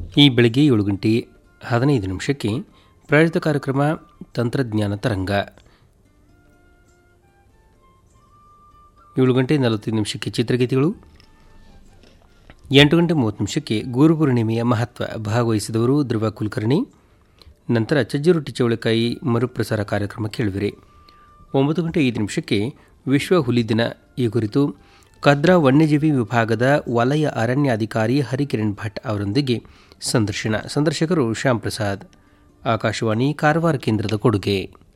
ಈ ಬೆಳಗ್ಗೆ ಏಳು ಗಂಟೆ ಹದಿನೈದು ನಿಮಿಷಕ್ಕೆ ಪ್ರಾಯೋಜಿತ ಕಾರ್ಯಕ್ರಮ ತಂತ್ರಜ್ಞಾನ ತರಂಗ ಏಳು ಗಂಟೆ ನಲವತ್ತೈದು ನಿಮಿಷಕ್ಕೆ ಚಿತ್ರಗೀತೆಗಳು ಎಂಟು ಗಂಟೆ ಮೂವತ್ತು ನಿಮಿಷಕ್ಕೆ ಗುರು ಪೂರ್ಣಿಮೆಯ ಮಹತ್ವ ಭಾಗವಹಿಸಿದವರು ಧ್ರುವ ಕುಲಕರ್ಣಿ ನಂತರ ಚಜ್ಜಿರೊಟ್ಟಿ ಚೌಳಿಕಾಯಿ ಮರುಪ್ರಸಾರ ಕಾರ್ಯಕ್ರಮ ಕೇಳುವಿರಿ ಒಂಬತ್ತು ಗಂಟೆ ಐದು ನಿಮಿಷಕ್ಕೆ ವಿಶ್ವ ಹುಲಿ ದಿನ ಈ ಕುರಿತು ಕದ್ರಾ ವನ್ಯಜೀವಿ ವಿಭಾಗದ ವಲಯ ಅರಣ್ಯಾಧಿಕಾರಿ ಹರಿಕಿರಣ್ ಭಟ್ ಅವರೊಂದಿಗೆ ಸಂದರ್ಶನ ಸಂದರ್ಶಕರು ಶ್ಯಾಮ್ ಪ್ರಸಾದ್ ಆಕಾಶವಾಣಿ ಕಾರವಾರ ಕೇಂದ್ರದ ಕೊಡುಗೆ